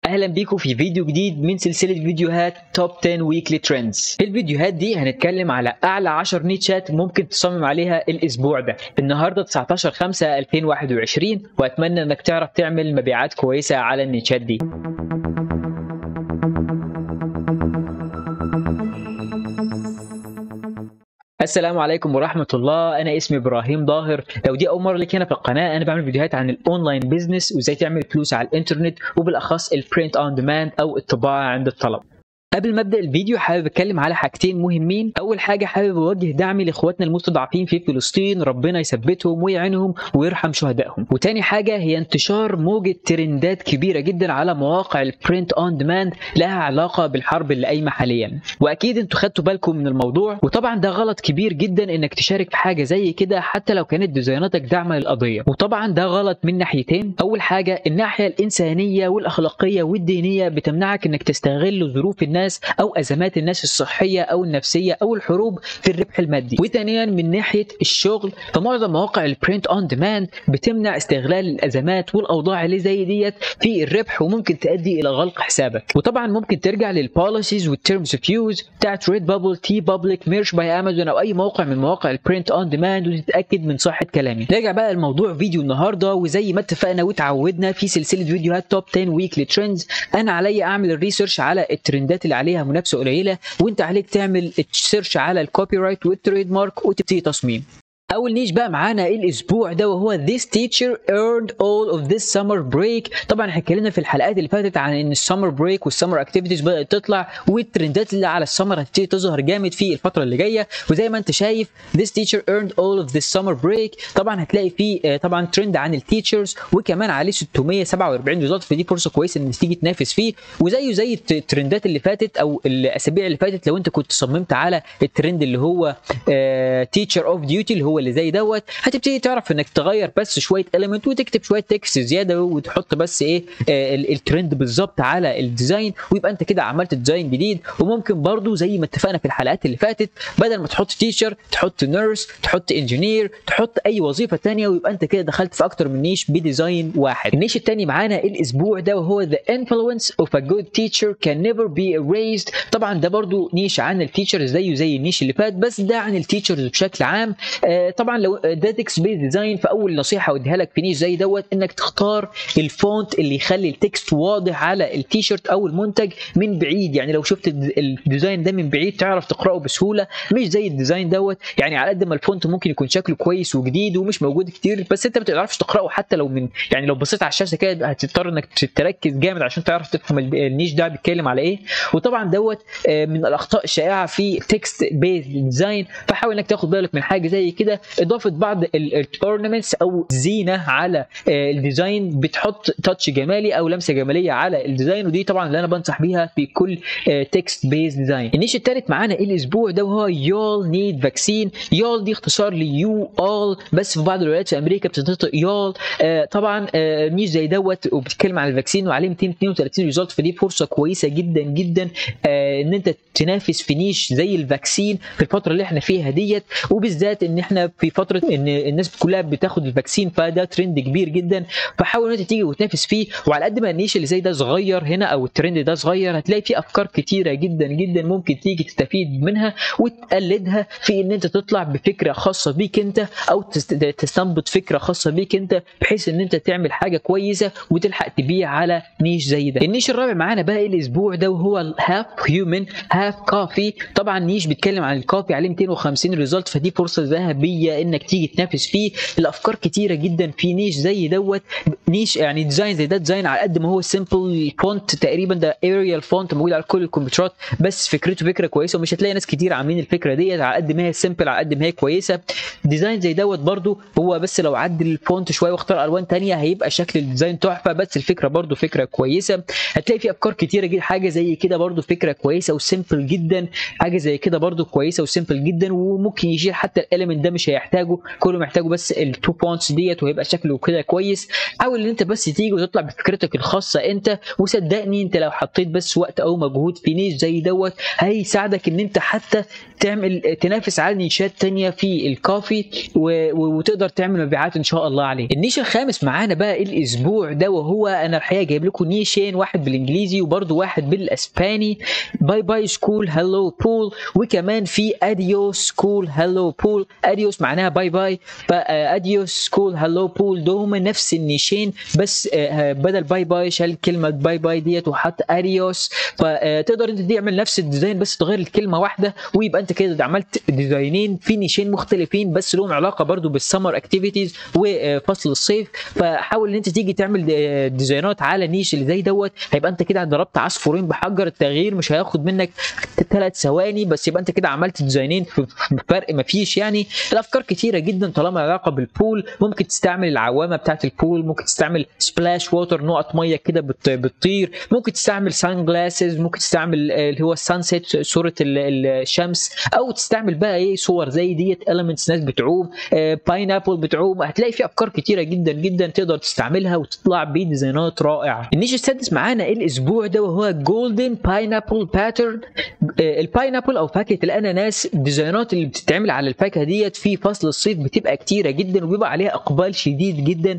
اهلا بيكم في فيديو جديد من سلسله فيديوهات توب 10 ويكلي ترندز في الفيديوهات دي هنتكلم على اعلى 10 نيتشات ممكن تصمم عليها الاسبوع ده النهارده 19 5 2021 واتمنى انك تعرف تعمل مبيعات كويسه على النيتشات دي السلام عليكم ورحمة الله أنا اسمي إبراهيم ظاهر لو دي أول مرة لك هنا في القناة أنا بعمل فيديوهات عن الأونلاين بيزنس وإزاي تعمل فلوس على الإنترنت وبالأخص البرنت أون ديماند أو الطباعة عند الطلب قبل ما ابدا الفيديو حابب اتكلم على حاجتين مهمين اول حاجه حابب اوجه دعمي لاخواتنا المستضعفين في فلسطين ربنا يثبتهم ويعينهم ويرحم شهدائهم وتاني حاجه هي انتشار موجه ترندات كبيره جدا على مواقع البرنت اون ديماند لها علاقه بالحرب اللي قايمه حاليا واكيد انتوا خدتوا بالكم من الموضوع وطبعا ده غلط كبير جدا انك تشارك في حاجه زي كده حتى لو كانت ديزايناتك داعمه للقضيه وطبعا ده غلط من ناحيتين اول حاجه الناحيه الانسانيه والاخلاقيه والدينيه بتمنعك انك تستغل ظروف الناس الناس او ازمات الناس الصحيه او النفسيه او الحروب في الربح المادي وثانيا من ناحيه الشغل فمعظم مواقع البرنت اون ديماند بتمنع استغلال الازمات والاوضاع اللي زي ديت في الربح وممكن تؤدي الى غلق حسابك وطبعا ممكن ترجع للبوليسيز والتيرمز اوف يوز بتاعت ريد بابل تي بابليك ميرش باي امازون او اي موقع من مواقع البرنت اون ديماند وتتاكد من صحه كلامي نرجع بقى لموضوع فيديو النهارده وزي ما اتفقنا وتعودنا في سلسله فيديوهات توب 10 ويكلي ترندز انا عليا اعمل الريسيرش على الترندات اللي عليها منافسه قليله وانت عليك تعمل سيرش على الكوبي رايت والتريد مارك وتبتدي تصميم اول نيش بقى معانا الاسبوع ده وهو this teacher earned all of this summer break طبعا احنا اتكلمنا في الحلقات اللي فاتت عن ان السمر بريك والسمر اكتيفيتيز بدات تطلع والترندات اللي على السمر هتبتدي تظهر جامد في الفتره اللي جايه وزي ما انت شايف this teacher earned all of this summer break طبعا هتلاقي فيه طبعا ترند عن التيتشرز وكمان عليه 647 ريزلت فدي فرصه كويسه انك تيجي تنافس فيه وزيه زي الترندات اللي فاتت او الاسابيع اللي فاتت لو انت كنت صممت على الترند اللي هو تيتشر اوف ديوتي اللي هو اللي زي دوت هتبتدي تعرف انك تغير بس شويه اليمنت وتكتب شويه تكست زياده وتحط بس ايه آه الترند بالظبط على الديزاين ويبقى انت كده عملت ديزاين جديد وممكن برضو زي ما اتفقنا في الحلقات اللي فاتت بدل ما تحط تيشر تحط نيرس تحط انجينير تحط اي وظيفه ثانيه ويبقى انت كده دخلت في اكتر من نيش بديزاين واحد النيش الثاني معانا الاسبوع ده وهو the influence of a good teacher can never be erased طبعا ده برضو نيش عن التيشرز زيه زي النيش اللي فات بس ده عن التيشرز بشكل عام آه طبعا لو ده تكست بيز ديزاين فاول نصيحه اوديها لك في نيش زي دوت انك تختار الفونت اللي يخلي التكست واضح على التيشيرت او المنتج من بعيد يعني لو شفت الديزاين ده من بعيد تعرف تقراه بسهوله مش زي الديزاين دوت يعني على قد ما الفونت ممكن يكون شكله كويس وجديد ومش موجود كتير بس انت ما تقدرش تقراه حتى لو من يعني لو بصيت على الشاشه كده هتضطر انك تركز جامد عشان تعرف تفهم النيش ده بيتكلم على ايه وطبعا دوت من الاخطاء الشائعه في تكست بيز ديزاين فحاول انك تاخد بالك من حاجه زي كده اضافه بعض الاورنمنتس او زينه على الديزاين بتحط تاتش جمالي او لمسه جماليه على الديزاين ودي طبعا اللي انا بنصح بيها في كل تكست بيز ديزاين النيش الثالث معانا الاسبوع ده وهو يول نيد فاكسين يول دي اختصار ليو اول بس في بعض الولايات في امريكا بتنطق يول طبعا نيش زي دوت وبتتكلم عن الفاكسين وعليه 232 ريزلت فدي فرصه كويسه جدا جدا ان انت تنافس في نيش زي الفاكسين في الفتره اللي احنا فيها ديت وبالذات ان احنا في فتره ان الناس كلها بتاخد الفاكسين فده ترند كبير جدا فحاول ان انت تيجي وتنافس فيه وعلى قد ما النيش اللي زي ده صغير هنا او الترند ده صغير هتلاقي فيه افكار كتيره جدا جدا ممكن تيجي تستفيد منها وتقلدها في ان انت تطلع بفكره خاصه بيك انت او تستنبط فكره خاصه بيك انت بحيث ان انت تعمل حاجه كويسه وتلحق تبيع على نيش زي ده النيش الرابع معانا بقى الاسبوع ده وهو هاف هيومن هاف كافي طبعا نيش بيتكلم عن الكافي عليه 250 ريزلت فدي فرصه ذهبيه انك تيجي تنافس فيه الافكار كتيره جدا في نيش زي دوت نيش يعني ديزاين زي ده ديزاين على قد ما هو سيمبل فونت تقريبا ده اريال فونت موجود على كل الكمبيوترات بس فكرته فكره كويسه ومش هتلاقي ناس كتير عاملين الفكره ديت على قد ما هي سيمبل على قد ما هي كويسه ديزاين زي دوت برده هو بس لو عدل الفونت شويه واختار الوان ثانيه هيبقى شكل الديزاين تحفه بس الفكره برده فكره كويسه هتلاقي في افكار كتيره جدا حاجه زي كده برده فكره كويسه وسيمبل جدا حاجه زي كده برده كويسه وسيمبل جدا وممكن يشيل حتى الاليمنت ده مش مش هيحتاجه كله محتاجه بس التو بونتس ديت وهيبقى شكله كده كويس حاول ان انت بس تيجي وتطلع بفكرتك الخاصه انت وصدقني انت لو حطيت بس وقت او مجهود في نيش زي دوت هيساعدك ان انت حتى تعمل تنافس على نيشات تانية في الكافي و... وتقدر تعمل مبيعات ان شاء الله عليه النيش الخامس معانا بقى الاسبوع ده وهو انا الحقيقه جايب لكم نيشين واحد بالانجليزي وبرده واحد بالاسباني باي باي سكول هلو بول وكمان في اديوس سكول هلو بول اديوس معناها باي باي فاديوس سكول هلو بول ده هما نفس النيشين بس بدل باي باي شال كلمه باي باي ديت وحط اديوس فتقدر انت تعمل نفس الديزاين بس تغير الكلمه واحده ويبقى انت كده عملت ديزاينين في نيشين مختلفين بس لهم علاقه برضو بالسمر اكتيفيتيز وفصل الصيف فحاول ان انت تيجي تعمل ديزاينات على نيش اللي زي دوت هيبقى انت كده ضربت عصفورين بحجر التغيير مش هياخد منك ثلاث ثواني بس يبقى انت كده عملت ديزاينين في فرق ما فيش يعني الافكار كتيره جدا طالما علاقه بالبول ممكن تستعمل العوامه بتاعت البول ممكن تستعمل سبلاش ووتر نقط ميه كده بتطير ممكن تستعمل سان جلاسز ممكن تستعمل اللي هو السانسيت صوره الشمس او تستعمل بقى ايه صور زي ديت المنتس ناس بتعوم باينابل بتعوم هتلاقي في افكار كتيره جدا جدا تقدر تستعملها وتطلع بديزاينات رائعه النيش السادس معانا الاسبوع ده وهو جولدن باينابل باترن الباينابل او فاكهه الاناناس الديزاينات اللي بتتعمل على الفاكهه ديت في فصل الصيف بتبقى كتيره جدا وبيبقى عليها اقبال شديد جدا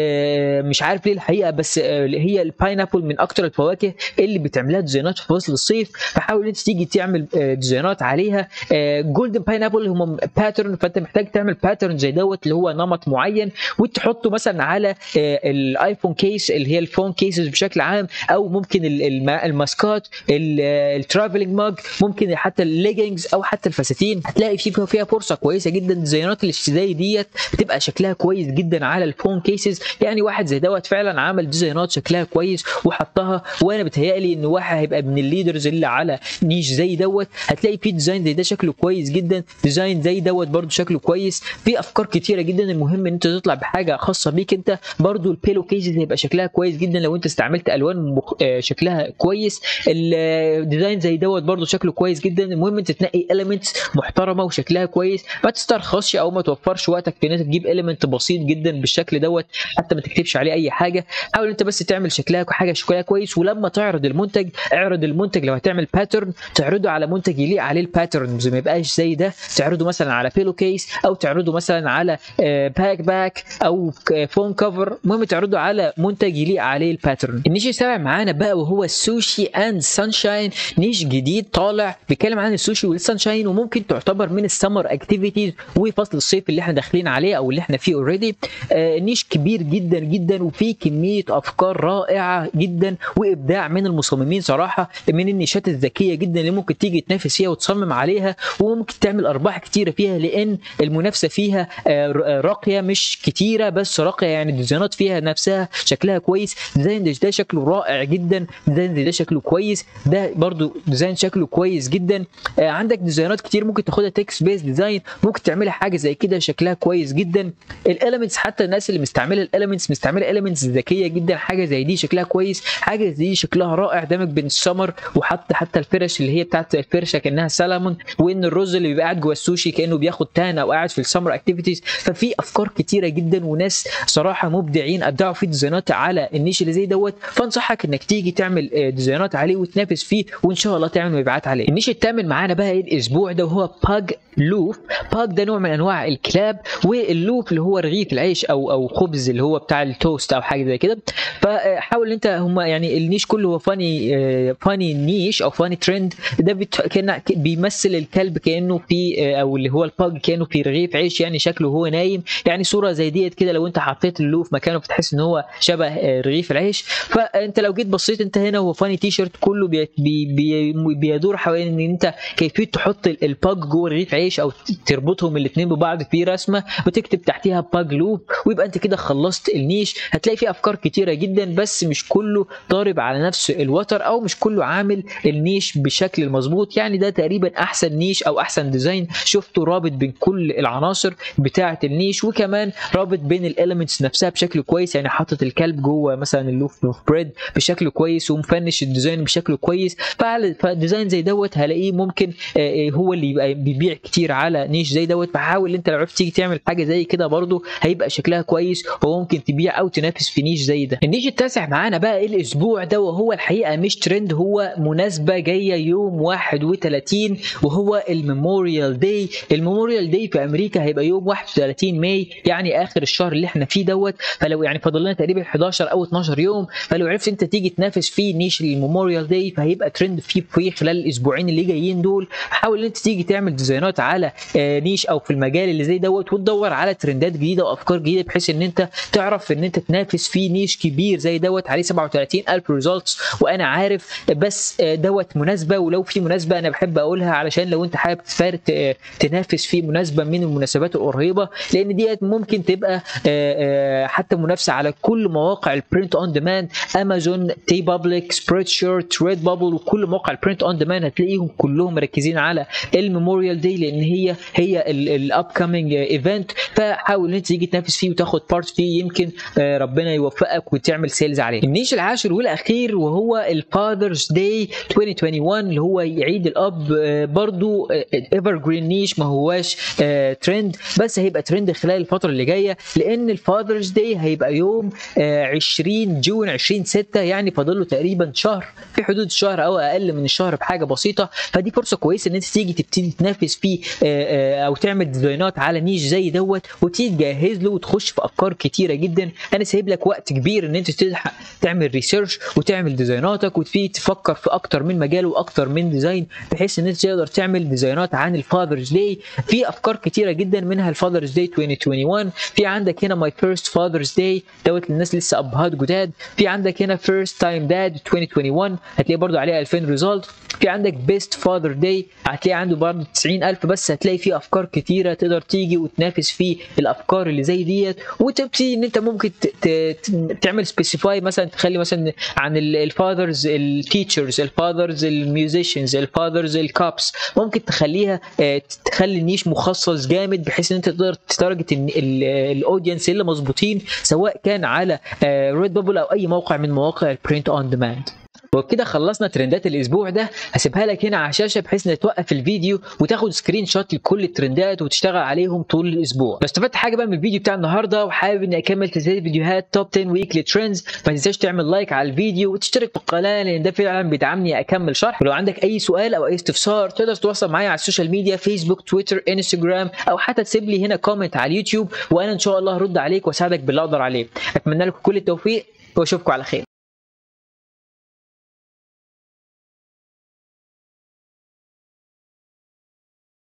مش عارف ليه الحقيقه بس هي الباينابل من اكتر الفواكه اللي بتعملها ديزاينات في فصل الصيف فحاول انت تيجي تعمل ديزاينات عليها جولدن باينابل هم باترن فانت محتاج تعمل باترن زي دوت اللي هو نمط معين وتحطه مثلا على الايفون كيس اللي هي الفون كيسز بشكل عام او ممكن الماسكات الترافلنج ماج ممكن حتى الليجنجز او حتى الفساتين هتلاقي فيها فيها فرصه كويسه جدا ديزاينات الاشتدائي ديت بتبقى شكلها كويس جدا على الفون كيسز يعني واحد زي دوت فعلا عمل ديزاينات شكلها كويس وحطها وانا بتهيألي ان واحد هيبقى من الليدرز اللي على نيش زي دوت هتلاقي في ديزاين زي ده شكله كويس جدا ديزاين زي دوت برده شكله كويس في افكار كتيره جدا المهم ان انت تطلع بحاجه خاصه بيك انت برده البيلو كيسز هيبقى شكلها كويس جدا لو انت استعملت الوان مخ... شكلها كويس الديزاين زي دوت برده شكله كويس جدا المهم انت تنقي اليمنتس محترمه وشكلها كويس ما تسترخصش او ما توفرش وقتك في ان انت تجيب اليمنت بسيط جدا بالشكل دوت حتى ما تكتبش عليه اي حاجه حاول انت بس تعمل شكلها حاجه شكلها كويس ولما تعرض المنتج اعرض المنتج لو هتعمل باترن تعرضه على منتج يليق عليه الباترن ما يبقاش زي ده تعرضه مثلا على بيلو كيس او تعرضه مثلا على باك باك او فون كفر المهم تعرضه على منتج يليق عليه الباترن النيش السابع معانا بقى وهو السوشي اند سانشاين نيش جديد طالع بيتكلم عن السوشي والسانشاين وممكن تعتبر من السمر اكتيفيتيز وفصل الصيف اللي احنا داخلين عليه او اللي احنا فيه اوريدي آه نيش كبير جدا جدا وفيه كميه افكار رائعه جدا وابداع من المصممين صراحه من النيشات الذكيه جدا اللي ممكن تيجي تنافس فيها وتصمم عليها وممكن تعمل ارباح كتيره فيها لان المنافسه فيها آه راقيه مش كتيره بس راقيه يعني الديزاينات فيها نفسها شكلها كويس ديزاين ده شكله رائع جدا ديزاين ده شكله كويس ده برضو ديزاين شكله كويس جدا آه عندك ديزاينات كتير ممكن تاخدها تكست بيس ديزاين ممكن تعملها حاجه زي كده شكلها كويس جدا الاليمنتس حتى الناس اللي مستعمله الاليمنتس مستعمله اليمنتس ذكيه جدا حاجه زي دي شكلها كويس حاجه زي دي شكلها رائع دمج بين السمر وحتى حتى الفرش اللي هي بتاعت الفرشه كانها سلمون وان الرز اللي بيبقى قاعد جوه السوشي كانه بياخد تان او قاعد في السمر اكتيفيتيز ففي افكار كتيره جدا وناس صراحه مبدعين ابدعوا في ديزاينات على النيش اللي زي دوت فانصحك انك تيجي تعمل ديزاينات عليه وتنافس فيه وان شاء الله تعمل مبيعات عليه النيش الثامن معانا بقى الاسبوع ده وهو باج لوف باج ده نوع من انواع الكلاب واللوف اللي هو رغيف العيش او او خبز اللي هو بتاع التوست او حاجه زي كده فحاول انت هم يعني النيش كله هو فاني فاني نيش او فاني ترند ده بت... كان بيمثل الكلب كانه في او اللي هو الباج كانه في رغيف عيش يعني شكله هو نايم يعني صوره زي ديت كده لو انت حطيت اللوف مكانه بتحس ان هو شبه رغيف العيش فانت لو جيت بصيت انت هنا هو فاني تي شيرت كله بي... بي... بي... بيدور حوالين ان انت كيفيه تحط الباج جوه رغيف عيش او تربطهم الاثنين ببعض في رسمه وتكتب تحتيها باج لوب ويبقى انت كده خلصت النيش هتلاقي فيه افكار كتيره جدا بس مش كله ضارب على نفس الوتر او مش كله عامل النيش بشكل المظبوط يعني ده تقريبا احسن نيش او احسن ديزاين شفته رابط بين كل العناصر بتاعه النيش وكمان رابط بين الاليمنتس نفسها بشكل كويس يعني حاطط الكلب جوه مثلا اللوف لوف بريد بشكل كويس ومفنش الديزاين بشكل كويس فديزاين زي دوت هلاقيه ممكن هو اللي يبقى بيبيع كتير على نيش زي دوت دوت فحاول انت لو عرفت تيجي تعمل حاجه زي كده برضو هيبقى شكلها كويس وممكن تبيع او تنافس في نيش زي ده النيش التاسع معانا بقى الاسبوع ده وهو الحقيقه مش ترند هو مناسبه جايه يوم 31 وهو الميموريال داي الميموريال داي في امريكا هيبقى يوم 31 ماي يعني اخر الشهر اللي احنا فيه دوت فلو يعني فاضل لنا تقريبا 11 او 12 يوم فلو عرفت انت تيجي تنافس في نيش الميموريال داي فهيبقى ترند فيه في خلال الاسبوعين اللي جايين دول حاول ان انت تيجي تعمل ديزاينات على نيش او في المجال اللي زي دوت وتدور على ترندات جديده وافكار جديده بحيث ان انت تعرف ان انت تنافس في نيش كبير زي دوت عليه 37000 ريزلتس وانا عارف بس دوت مناسبه ولو في مناسبه انا بحب اقولها علشان لو انت حابب تنافس في مناسبه من المناسبات القريبه لان ديت ممكن تبقى حتى منافسه على كل مواقع البرنت اون ديماند امازون تي بابليك سبريد شيرت ريد بابل وكل مواقع البرنت اون ديماند هتلاقيهم كلهم مركزين على الميموريال داي لان هي هي الاب كامينج ايفنت فحاول ان انت تيجي تنافس فيه وتاخد بارت فيه يمكن ربنا يوفقك وتعمل سيلز عليه النيش العاشر والاخير وهو الفاذرز داي 2021 اللي هو عيد الاب برضو ايفر جرين نيش ما هواش ترند بس هيبقى ترند خلال الفتره اللي جايه لان الفاذرز داي هيبقى يوم 20 جون 20 6 يعني فاضل له تقريبا شهر في حدود الشهر او اقل من الشهر بحاجه بسيطه فدي فرصه كويسه ان انت تيجي تبتدي تنافس فيه او تعمل ديزاينات على نيش زي دوت وتيجي تجهز له وتخش في افكار كتيره جدا انا سايب لك وقت كبير ان انت تلحق تعمل ريسيرش وتعمل ديزايناتك وتبتدي تفكر في اكتر من مجال واكتر من ديزاين بحيث ان انت تقدر تعمل ديزاينات عن الفاذرز داي في افكار كتيره جدا منها الفاذرز داي 2021 في عندك هنا ماي فيرست فاذرز داي دوت للناس لسه ابهات جداد في عندك هنا فيرست تايم داد 2021 هتلاقي برضو عليه 2000 ريزلت في عندك بيست فاذر داي هتلاقي عنده برضو 90000 بس هتلاقي فيه افكار كتيره تقدر تيجي وتنافس في الافكار اللي زي ديت وتبتدي ان انت ممكن تعمل سبيسيفاي مثلا تخلي مثلا عن الفاذرز التيتشرز الفاذرز الميوزيشنز الفاذرز الكابس ممكن تخليها تخلي النيش مخصص جامد بحيث ان انت تقدر تتارجت الاودينس اللي مظبوطين سواء كان على ريد بابل او اي موقع من مواقع البرنت اون ديماند وبكده خلصنا ترندات الاسبوع ده هسيبها لك هنا على الشاشه بحيث انك توقف الفيديو وتاخد سكرين شوت لكل الترندات وتشتغل عليهم طول الاسبوع لو استفدت حاجه بقى من الفيديو بتاع النهارده وحابب اني اكمل تسلسل فيديوهات توب 10 ويكلي ترندز ما تنساش تعمل لايك على الفيديو وتشترك في القناه لان ده فعلا بيدعمني اكمل شرح ولو عندك اي سؤال او اي استفسار تقدر تتواصل معايا على السوشيال ميديا فيسبوك تويتر انستجرام او حتى تسيب لي هنا كومنت على اليوتيوب وانا ان شاء الله هرد عليك واساعدك باللي اقدر عليه اتمنى لكم كل التوفيق واشوفكم على خير